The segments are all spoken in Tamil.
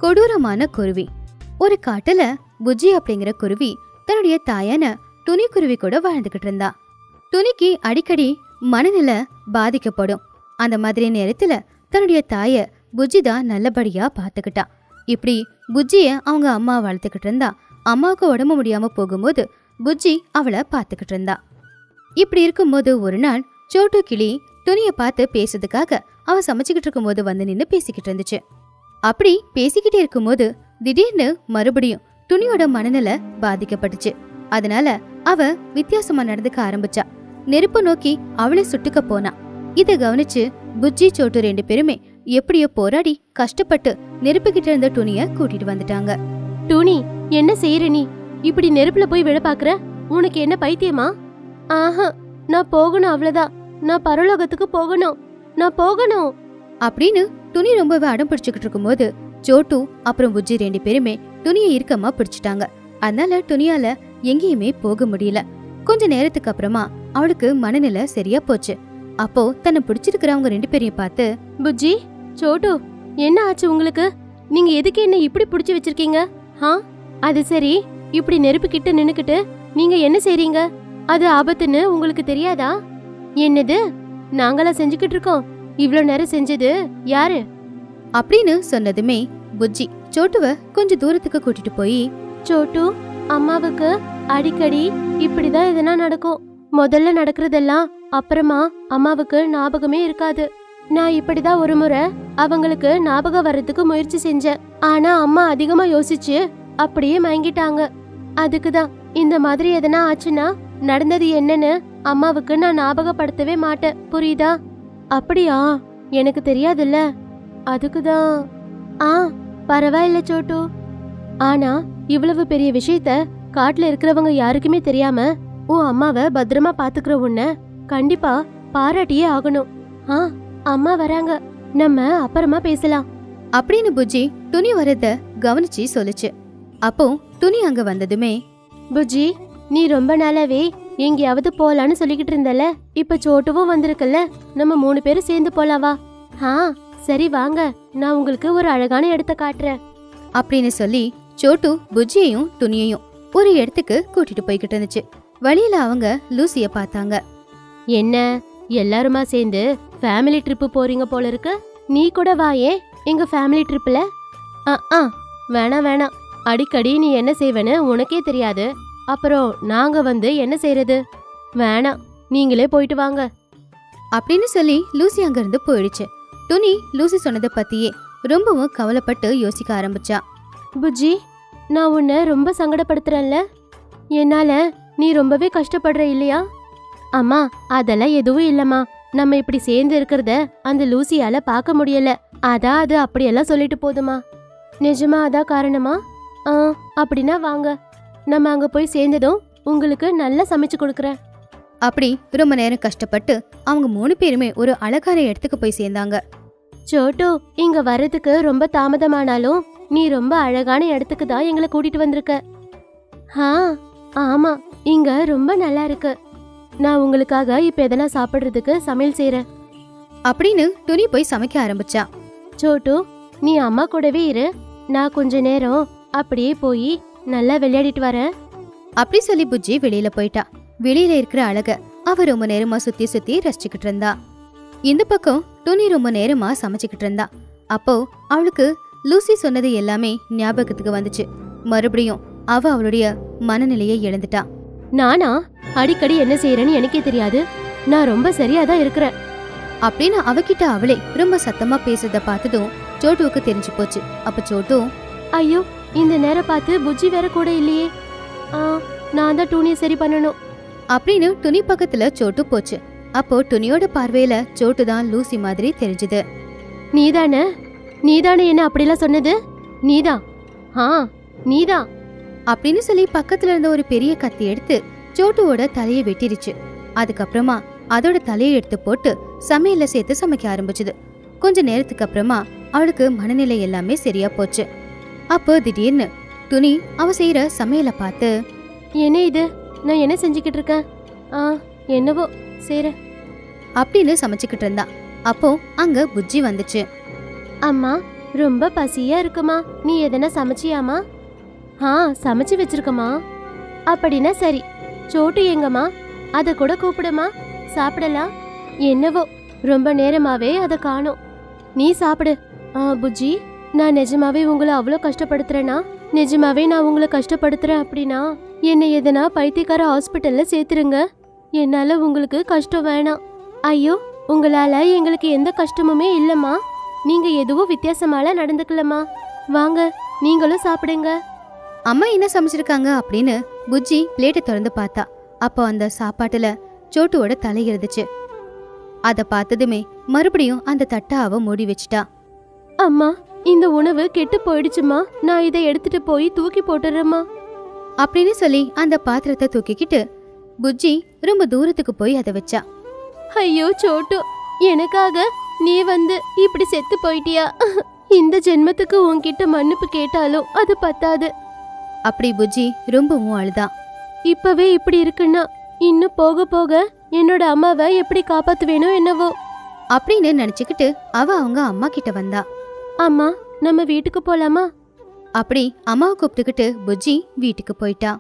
கொடூரமான குருவி ஒரு காட்டுல புஜ்ஜி அப்படிங்கிற குருவி தன்னுடைய தாயான துணி குருவி கூட வாழ்ந்துகிட்டு இருந்தா துணிக்கு அடிக்கடி மனநிலை பாதிக்கப்படும் அந்த மாதிரி நேரத்துல தன்னுடைய தாய புஜ்ஜி தான் நல்லபடியா பாத்துக்கிட்டா இப்படி புஜ்ஜிய அவங்க அம்மா வளர்த்துக்கிட்டு இருந்தா அம்மாவுக்கு உடம்பு முடியாம போகும்போது புஜ்ஜி அவளை பாத்துக்கிட்டு இருந்தா இப்படி இருக்கும்போது ஒரு நாள் சோட்டு கிளி துணிய பார்த்து பேசுறதுக்காக அவ சமைச்சுக்கிட்டு இருக்கும்போது வந்து நின்னு பேசிக்கிட்டு இருந்துச்சு அப்படி பேசிக்கிட்டே இருக்கும்போது திடீர்னு மறுபடியும் துணியோட மனநிலை பாதிக்கப்பட்டுச்சு அதனால அவ வித்தியாசமா நடந்துக்க ஆரம்பிச்சா நெருப்பு நோக்கி அவளை சுட்டுக்க போனா இத கவனிச்சு புஜ்ஜி சோட்டு ரெண்டு பேருமே எப்படியோ போராடி கஷ்டப்பட்டு நெருப்பு கிட்ட இருந்த துணிய கூட்டிட்டு வந்துட்டாங்க டூனி என்ன செய்யற நீ இப்படி நெருப்புல போய் விழ பாக்குற உனக்கு என்ன பைத்தியமா ஆஹா நான் போகணும் அவ்வளவுதான் நான் பரலோகத்துக்கு போகணும் நான் போகணும் அப்படின்னு துணி ரொம்பவே அடம் பிடிச்சுக்கிட்டு இருக்கும்போது சோட்டு அப்புறம் புஜ்ஜி ரெண்டு பேருமே துணியை இறுக்கமா பிடிச்சிட்டாங்க அதனால துணியால எங்கேயுமே போக முடியல கொஞ்ச நேரத்துக்கு அப்புறமா அவளுக்கு மனநிலை சரியா போச்சு அப்போ தன்னை பிடிச்சிருக்கிறவங்க ரெண்டு பேரையும் பார்த்து புஜ்ஜி சோட்டு என்ன ஆச்சு உங்களுக்கு நீங்க எதுக்கு என்ன இப்படி புடிச்சு வச்சிருக்கீங்க ஹா அது சரி இப்படி நெருப்பு கிட்ட நின்னுக்கிட்டு நீங்க என்ன செய்றீங்க அது ஆபத்துன்னு உங்களுக்கு தெரியாதா என்னது நாங்களா செஞ்சுக்கிட்டு இருக்கோம் இவ்ளோ நேரம் செஞ்சது யாரு அப்படின்னு சொன்னதுமே புஜ்ஜி சோட்டுவ கொஞ்ச தூரத்துக்கு கூட்டிட்டு போய் சோட்டு அம்மாவுக்கு அடிக்கடி இப்படிதான் எதனா நடக்கும் முதல்ல நடக்கிறதெல்லாம் அப்புறமா அம்மாவுக்கு ஞாபகமே இருக்காது நான் இப்படிதான் ஒரு முறை அவங்களுக்கு ஞாபகம் வர்றதுக்கு முயற்சி செஞ்சேன் ஆனா அம்மா அதிகமா யோசிச்சு அப்படியே மயங்கிட்டாங்க அதுக்குதான் இந்த மாதிரி எதனா ஆச்சுன்னா நடந்தது என்னன்னு அம்மாவுக்கு நான் ஞாபகப்படுத்தவே மாட்டேன் புரியுதா அப்படியா எனக்கு தெரியாதுல்ல அதுக்குதான் ஆ பரவாயில்ல சோட்டு ஆனா இவ்வளவு பெரிய விஷயத்த காட்டுல இருக்கிறவங்க யாருக்குமே தெரியாம உன் அம்மாவை பத்திரமா பாத்துக்கிற உன்ன கண்டிப்பா பாராட்டியே ஆகணும் ஆ அம்மா வராங்க நம்ம அப்புறமா பேசலாம் அப்படின்னு புஜ்ஜி துணி வரத கவனிச்சு சொல்லுச்சு அப்போ துணி அங்க வந்ததுமே புஜ்ஜி நீ ரொம்ப நாளாவே எங்கேயாவது போலான்னு சொல்லிக்கிட்டு இருந்தல இப்ப சோட்டுவும் வந்திருக்குல்ல நம்ம மூணு பேரும் சேர்ந்து போலாவா ஆ சரி வாங்க நான் உங்களுக்கு ஒரு அழகான இடத்த காட்டுறேன் அப்படின்னு சொல்லி சோட்டு புஜ்ஜியையும் துணியையும் ஒரு இடத்துக்கு கூட்டிட்டு போய்கிட்டு இருந்துச்சு வழியில அவங்க லூசிய பார்த்தாங்க என்ன எல்லாருமா சேர்ந்து ஃபேமிலி ட்ரிப்பு போறீங்க போல இருக்கு நீ கூட வாயே எங்க ஃபேமிலி ட்ரிப்ல ஆ ஆ வேணாம் வேணாம் அடிக்கடி நீ என்ன செய்வேன்னு உனக்கே தெரியாது அப்புறம் நாங்க வந்து என்ன செய்யறது வேணாம் நீங்களே போயிட்டு வாங்க அப்படின்னு சொல்லி லூசி அங்கிருந்து போயிடுச்சு துணி லூசி சொன்னதை பத்தியே ரொம்பவும் கவலைப்பட்டு யோசிக்க ஆரம்பிச்சா புஜ்ஜி நான் உன்னை ரொம்ப சங்கடப்படுத்துறேன்ல என்னால நீ ரொம்பவே கஷ்டப்படுற இல்லையா அம்மா அதெல்லாம் எதுவும் இல்லம்மா நம்ம இப்படி சேர்ந்து இருக்கிறத அந்த லூசியால பார்க்க முடியல அதான் அது அப்படியெல்லாம் சொல்லிட்டு போதுமா நிஜமா அதான் காரணமா ஆ அப்படின்னா வாங்க நம்ம அங்க போய் சேர்ந்ததும் உங்களுக்கு நல்லா சமைச்சு கொடுக்குறேன் அப்படி ரொம்ப நேரம் கஷ்டப்பட்டு அவங்க மூணு பேருமே ஒரு அழகான இடத்துக்கு போய் சேர்ந்தாங்க சோட்டு இங்க வர்றதுக்கு ரொம்ப தாமதமானாலும் நீ ரொம்ப அழகான இடத்துக்கு தான் எங்களை கூட்டிட்டு வந்திருக்க ஆ ஆமா இங்க ரொம்ப நல்லா இருக்கு நான் உங்களுக்காக இப்ப எதனா சாப்பிடுறதுக்கு சமையல் செய்றேன் அப்படின்னு துணி போய் சமைக்க ஆரம்பிச்சா சோட்டு நீ அம்மா கூடவே இரு நான் கொஞ்ச நேரம் அப்படியே போய் நல்லா விளையாடிட்டு வரேன் அப்படி சொல்லி புஜ்ஜி வெளியில போயிட்டா வெளியில இருக்கிற அழக அவ ரொம்ப நேரமா சுத்தி சுத்தி ரசிச்சுக்கிட்டு இருந்தா இந்த பக்கம் துணி ரொம்ப நேரமா சமைச்சுக்கிட்டு இருந்தா அப்போ அவளுக்கு லூசி சொன்னது எல்லாமே ஞாபகத்துக்கு வந்துச்சு மறுபடியும் அவ அவளுடைய மனநிலையை இழந்துட்டா நானா அடிக்கடி என்ன செய்யறேன்னு எனக்கே தெரியாது நான் ரொம்ப சரியா தான் இருக்கிறேன் அப்படின்னு அவகிட்ட அவளே ரொம்ப சத்தமா பேசுறத பார்த்ததும் சோட்டுவுக்கு தெரிஞ்சு போச்சு அப்ப சோட்டு ஐயோ இந்த நேரம் பார்த்து புஜ்ஜி வேற கூட இல்லையே ஆ நான் தான் டூனியை சரி பண்ணணும் அப்படின்னு துணி பக்கத்துல சோட்டு போச்சு அப்போ துணியோட பார்வையில சோட்டு தான் லூசி மாதிரி தெரிஞ்சது நீதானே நீதானே என்ன அப்படிலாம் சொன்னது நீதான் ஆ நீதான் அப்படின்னு சொல்லி பக்கத்துல இருந்த ஒரு பெரிய கத்தி எடுத்து சோட்டுவோட தலையை வெட்டிருச்சு அதுக்கப்புறமா அதோட தலையை எடுத்து போட்டு சமையல்ல சேர்த்து சமைக்க ஆரம்பிச்சுது கொஞ்ச நேரத்துக்கு அப்புறமா அவளுக்கு மனநிலை எல்லாமே சரியா போச்சு அப்போ திடீர்னு துணி அவ செய்யற சமையலை பார்த்து என்ன இது நான் என்ன செஞ்சுக்கிட்டு இருக்கேன் ஆ என்னவோ சரி அப்படின்னு சமைச்சுக்கிட்டு இருந்தா அப்போ அங்க புஜ்ஜி வந்துச்சு அம்மா ரொம்ப பசியா இருக்குமா நீ எதனா சமைச்சியாமா ஆ சமைச்சு வச்சிருக்கமா அப்படின்னா சரி சோட்டு எங்கம்மா அதை கூட கூப்பிடுமா சாப்பிடலாம் என்னவோ ரொம்ப நேரமாவே அதை காணோம் நீ சாப்பிடு ஆ புஜ்ஜி நான் நிஜமாவே உங்களை அவ்வளோ கஷ்டப்படுத்துறேனா நிஜமாவே நான் உங்களை கஷ்டப்படுத்துறேன் அப்படின்னா என்னை எதனா பைத்தியக்கார ஹாஸ்பிட்டல்ல சேர்த்துருங்க என்னால உங்களுக்கு கஷ்டம் வேணாம் ஐயோ உங்களால எங்களுக்கு எந்த கஷ்டமுமே இல்லம்மா நீங்க எதுவும் வித்தியாசமால நடந்துக்கலம்மா வாங்க நீங்களும் சாப்பிடுங்க அம்மா என்ன சமைச்சிருக்காங்க அப்படின்னு புஜ்ஜி பிளேட்டை திறந்து பார்த்தா அப்போ அந்த சாப்பாட்டுல சோட்டுவோட தலை இருந்துச்சு அத பார்த்ததுமே மறுபடியும் அந்த தட்டை அவ மூடி வச்சிட்டா அம்மா இந்த உணவு கெட்டு போயிடுச்சுமா நான் இதை எடுத்துட்டு போய் தூக்கி போட்டுறேம்மா அப்படின்னு சொல்லி அந்த பாத்திரத்தை தூக்கிக்கிட்டு புஜ்ஜி ரொம்ப தூரத்துக்கு போய் அதை வச்சா ஐயோ சோட்டு எனக்காக நீ வந்து இப்படி செத்து போயிட்டியா இந்த ஜென்மத்துக்கு உன்கிட்ட மன்னிப்பு கேட்டாலும் அது பத்தாது அப்படி புஜ்ஜி ரொம்பவும் அழுதான் இப்பவே இப்படி இருக்குன்னா இன்னும் போக போக என்னோட அம்மாவை எப்படி காப்பாத்துவேனோ என்னவோ அப்படின்னு நினைச்சுக்கிட்டு அவ அவங்க அம்மா கிட்ட வந்தா அம்மா நம்ம வீட்டுக்கு போலாமா அப்படி அம்மாவை கூப்பிட்டுக்கிட்டு புஜ்ஜி வீட்டுக்கு போயிட்டா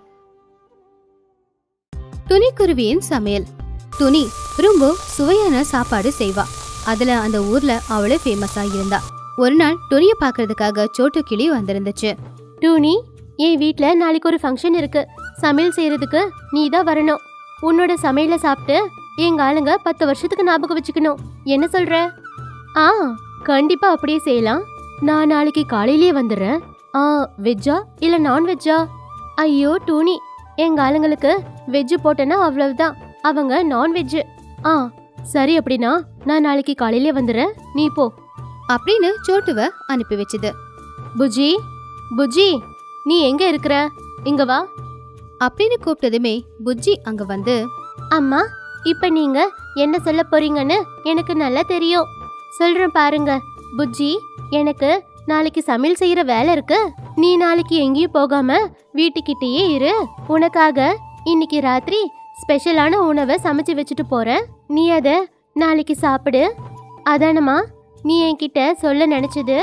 துணிக்குருவியின் சமையல் துணி ரொம்ப சுவையான சாப்பாடு செய்வா அதுல அந்த ஊர்ல அவளே ஃபேமஸா இருந்தா ஒரு நாள் துணியை பார்க்கறதுக்காக சோட்டு கிளி வந்திருந்துச்சு டூனி என் வீட்ல நாளைக்கு ஒரு ஃபங்க்ஷன் இருக்கு சமையல் செய்யறதுக்கு நீ தான் வரணும் உன்னோட சமையல சாப்பிட்டு எங்க ஆளுங்க பத்து வருஷத்துக்கு ஞாபகம் வச்சுக்கணும் என்ன சொல்ற ஆ கண்டிப்பா அப்படியே செய்யலாம் நான் நாளைக்கு காலையிலேயே வந்துடுறேன் ஆ வெஜ்ஜா இல்ல நான் வெஜ்ஜா ஐயோ டூனி எங்க ஆளுங்களுக்கு வெஜ்ஜு போட்டேன்னா அவ்வளவுதான் அவங்க நான் வெஜ்ஜு ஆ சரி அப்படின்னா நான் நாளைக்கு காலையிலேயே வந்துடுறேன் நீ போ அப்படின்னு சோட்டுவ அனுப்பி வச்சுது புஜி புஜி நீ எங்க இருக்கிற இங்க வா அப்படின்னு கூப்பிட்டதுமே புஜ்ஜி அங்க வந்து அம்மா இப்ப நீங்க என்ன சொல்ல போறீங்கன்னு எனக்கு நல்லா தெரியும் சொல்றேன் பாருங்க புஜ்ஜி எனக்கு நாளைக்கு சமையல் செய்யற வேலை இருக்கு நீ நாளைக்கு எங்கேயும் போகாம வீட்டுக்கிட்டேயே இரு உனக்காக இன்னைக்கு ராத்திரி ஸ்பெஷலான உணவை சமைச்சு வச்சுட்டு போறேன் நீ அத நாளைக்கு சாப்பிடு அதானம்மா நீ என்கிட்ட சொல்ல நினைச்சது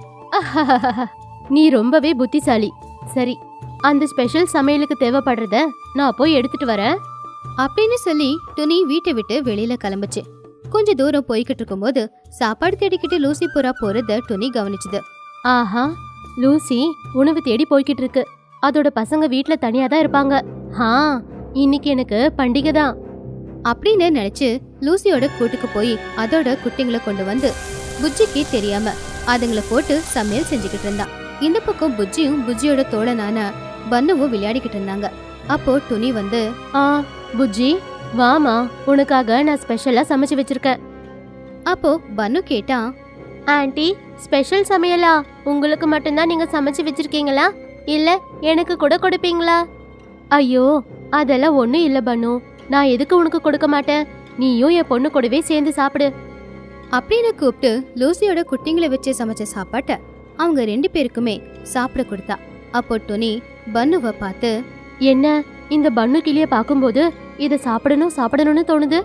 நீ ரொம்பவே புத்திசாலி சரி அந்த ஸ்பெஷல் சமையலுக்கு தேவைப்படுறத நான் போய் எடுத்துட்டு வரேன் அப்படின்னு சொல்லி துணி வீட்டை விட்டு வெளியில கிளம்புச்சு கொஞ்ச தூரம் போய்கிட்டு இருக்கும்போது சாப்பாடு தேடிக்கிட்டு லூசி புறா போறத துணி கவனிச்சுது ஆஹா லூசி உணவு தேடி போய்கிட்டு இருக்கு அதோட பசங்க வீட்ல தனியா தான் இருப்பாங்க ஹா இன்னைக்கு எனக்கு பண்டிகை தான் அப்படின்னு நினைச்சு லூசியோட கூட்டுக்கு போய் அதோட குட்டிங்களை கொண்டு வந்து புஜ்ஜிக்கு தெரியாம அதுங்களை போட்டு சமையல் செஞ்சுக்கிட்டு இருந்தா இந்த பக்கம் புஜ்ஜியும் புஜ்ஜியோட தோழனான பன்னுவும் விளையாடிக்கிட்டு இருந்தாங்க அப்போ துணி வந்து ஆ புஜ்ஜி வாமா உனக்காக நான் ஸ்பெஷலா சமைச்சு வச்சிருக்கேன் அப்போ பன்னு கேட்டா ஆன்ட்டி ஸ்பெஷல் சமையலா உங்களுக்கு மட்டும்தான் நீங்க சமைச்சு வச்சிருக்கீங்களா இல்ல எனக்கு கூட கொடுப்பீங்களா ஐயோ அதெல்லாம் ஒண்ணும் இல்ல பன்னு நான் எதுக்கு உனக்கு கொடுக்க மாட்டேன் நீயும் என் பொண்ணு கூடவே சேர்ந்து சாப்பிடு அப்படின்னு கூப்பிட்டு லூசியோட குட்டிங்களை வச்சு சமைச்ச சாப்பாட்ட அவங்க ரெண்டு பேருக்குமே சாப்பிட கொடுத்தா அப்போ துணி பன்னுவை பார்த்து என்ன இந்த பன்னு கிளிய பார்க்கும்போது இதை சாப்பிடணும் சாப்பிடணும்னு தோணுது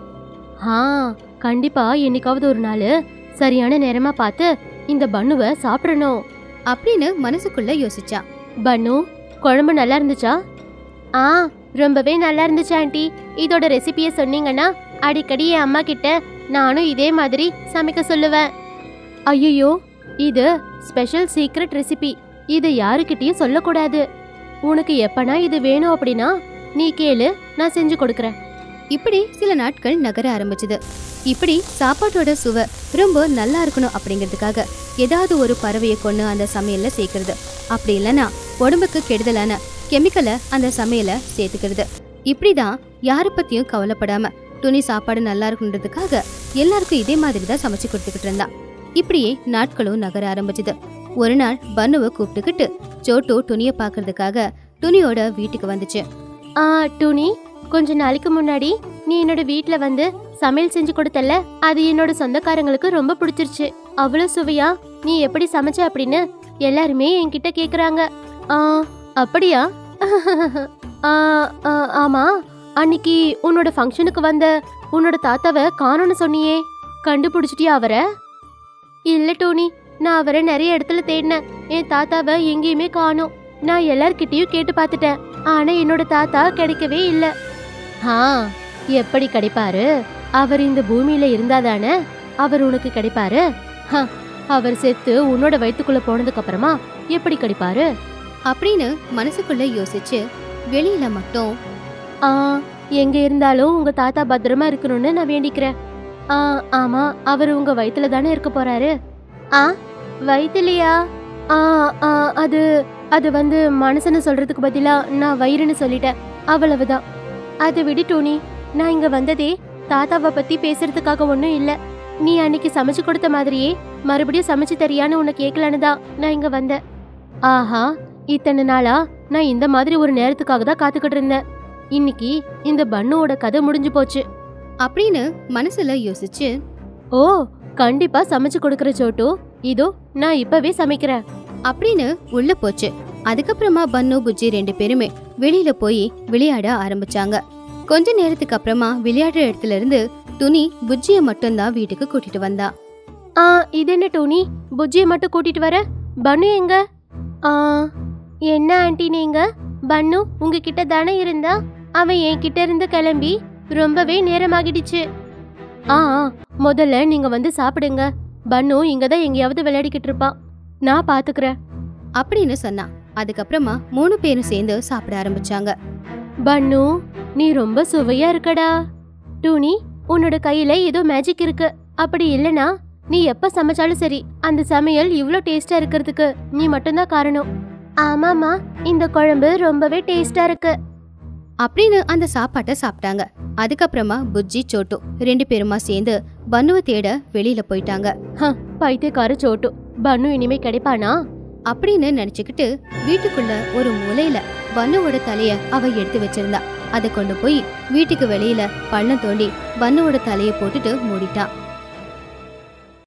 ஆ கண்டிப்பா என்னைக்காவது ஒரு நாள் சரியான நேரமா பார்த்து இந்த பன்னுவை சாப்பிடணும் அப்படின்னு மனசுக்குள்ள யோசிச்சா பன்னு குழம்பு நல்லா இருந்துச்சா ஆ ரொம்பவே நல்லா இருந்துச்சு ஆண்டி இதோட ரெசிபியை சொன்னீங்கன்னா அடிக்கடி என் அம்மா கிட்ட நானும் இதே மாதிரி சமைக்க சொல்லுவேன் ஐயோ இது ஸ்பெஷல் சீக்ரெட் ரெசிபி இது யாருக்கிட்டயும் சொல்லக்கூடாது உனக்கு எப்பனா இது வேணும் அப்படின்னா நீ கேளு நான் செஞ்சு கொடுக்கறேன் இப்படி சில நாட்கள் நகர ஆரம்பிச்சது இப்படி சாப்பாட்டோட சுவை ரொம்ப நல்லா இருக்கணும் அப்படிங்கிறதுக்காக ஏதாவது ஒரு பறவையை கொண்டு அந்த சமையல்ல சேர்க்கறது அப்படி இல்லைன்னா உடம்புக்கு கெடுதலான கெமிக்கலை அந்த சமையல சேர்த்துக்கிறது இப்படிதான் யாரை பத்தியும் கவலைப்படாம துணி சாப்பாடு நல்லா இருக்கணுன்றதுக்காக எல்லாருக்கும் இதே மாதிரி தான் சமைச்சு கொடுத்துக்கிட்டு இருந்தா இப்படியே நாட்களும் நகர ஆரம்பிச்சது ஒரு நாள் பன்னுவை கூப்பிட்டுக்கிட்டு சோட்டு துணியை பார்க்கறதுக்காக துணியோட வீட்டுக்கு வந்துச்சு ஆ டூனி கொஞ்ச நாளைக்கு முன்னாடி நீ என்னோட வீட்ல வந்து சமையல் செஞ்சு கொடுத்தல அது என்னோட சொந்தக்காரங்களுக்கு ரொம்ப பிடிச்சிருச்சு அவ்வளவு சுவையா நீ எப்படி சமைச்ச அப்படின்னு எல்லாருமே என்கிட்ட கேக்குறாங்க ஆ அப்படியா ஆ, ஆ, ஆமா அன்னைக்கு உன்னோட ஃபங்க்ஷனுக்கு வந்த உன்னோட தாத்தாவை காணோன்னு சொன்னியே கண்டுபிடிச்சிட்டியா அவரை இல்ல டோனி நான் அவரை நிறைய இடத்துல தேடினேன் என் தாத்தாவை எங்கேயுமே காணோம் நான் எல்லார்கிட்டயும் கேட்டு பார்த்துட்டேன் ஆனா என்னோட தாத்தா கிடைக்கவே இல்ல ஆ எப்படி கிடைப்பாரு அவர் இந்த பூமியில இருந்தாதானே அவர் உனக்கு கிடைப்பாரு ஹ, அவர் செத்து உன்னோட வயித்துக்குள்ள போனதுக்கு அப்புறமா எப்படி கிடைப்பாரு அப்படின்னு மனசுக்குள்ள யோசிச்சு வெளியில மட்டும் ஆ எங்க இருந்தாலும் உங்க தாத்தா பத்திரமா இருக்கணும்னு நான் வேண்டிக்கிறேன் ஆ ஆமா அவர் உங்க வயித்துல தானே இருக்க போறாரு ஆ வயித்துலயா ஆ ஆ அது அது வந்து மனசுன்னு சொல்றதுக்கு பதிலா நான் வயிறுன்னு சொல்லிட்டேன் அவ்வளவுதான் அதை விடு டோனி நான் இங்க வந்ததே தாத்தாவை பத்தி பேசுறதுக்காக ஒன்றும் இல்ல நீ அன்னைக்கு சமைச்சு கொடுத்த மாதிரியே மறுபடியும் சமைச்சு தரியான்னு உன்னை கேட்கலான்னு தான் நான் இங்க வந்தேன் ஆஹா இத்தனை நாளா நான் இந்த மாதிரி ஒரு நேரத்துக்காக தான் காத்துக்கிட்டு இருந்தேன் இன்னைக்கு இந்த பண்ணுவோட கதை முடிஞ்சு போச்சு அப்படின்னு மனசுல யோசிச்சு ஓ கண்டிப்பா சமைச்சு கொடுக்கற சோட்டு இதோ நான் இப்பவே சமைக்கிறேன் அப்படின்னு உள்ள போச்சு அதுக்கப்புறமா பன்னு புஜ்ஜி ரெண்டு பேருமே வெளியில போய் விளையாட ஆரம்பிச்சாங்க கொஞ்ச நேரத்துக்கு அப்புறமா விளையாடுற இடத்துல இருந்து துணி புஜ்ஜிய மட்டும்தான் வீட்டுக்கு கூட்டிட்டு வந்தா ஆ இது என்ன டோனி புஜ்ஜியை மட்டும் கூட்டிட்டு வர பன்னு எங்க ஆ என்ன ஆண்டி நீங்க பன்னு உங்ககிட்ட தானே இருந்தா அவன் என்கிட்ட இருந்து கிளம்பி ரொம்பவே நேரமாகிடுச்சு ஆ ஆ, முதல்ல நீங்க வந்து சாப்பிடுங்க பன்னு இங்க தான் எங்கேயாவது விளையாடிக்கிட்டு இருப்பான் நான் பாத்துக்கிறேன் அப்படின்னு சொன்னா அதுக்கப்புறமா மூணு பேரும் சேர்ந்து சாப்பிட ஆரம்பிச்சாங்க பன்னு நீ ரொம்ப சுவையா இருக்கடா டூனி உன்னோட கையில ஏதோ மேஜிக் இருக்கு அப்படி இல்லனா நீ எப்ப சமைச்சாலும் சரி அந்த சமையல் இவ்ளோ டேஸ்டா இருக்கிறதுக்கு நீ மட்டும்தான் காரணம் ஆமாமா இந்த குழம்பு ரொம்பவே டேஸ்டா இருக்கு அப்படின்னு அந்த சாப்பாட்டை சாப்பிட்டாங்க அதுக்கப்புறமா புஜ்ஜி சோட்டு ரெண்டு பேருமா சேர்ந்து பன்னுவை தேட வெளியில போயிட்டாங்க பைத்தியக்கார சோட்டு பன்னு இனிமே கிடைப்பானா அப்படின்னு நினைச்சுக்கிட்டு வீட்டுக்குள்ள ஒரு மூலையில பன்னுவோட தலைய அவ எடுத்து வச்சிருந்தா அதை கொண்டு போய் வீட்டுக்கு வெளியில பள்ளம் தோண்டி பன்னுவோட தலைய போட்டுட்டு மூடிட்டா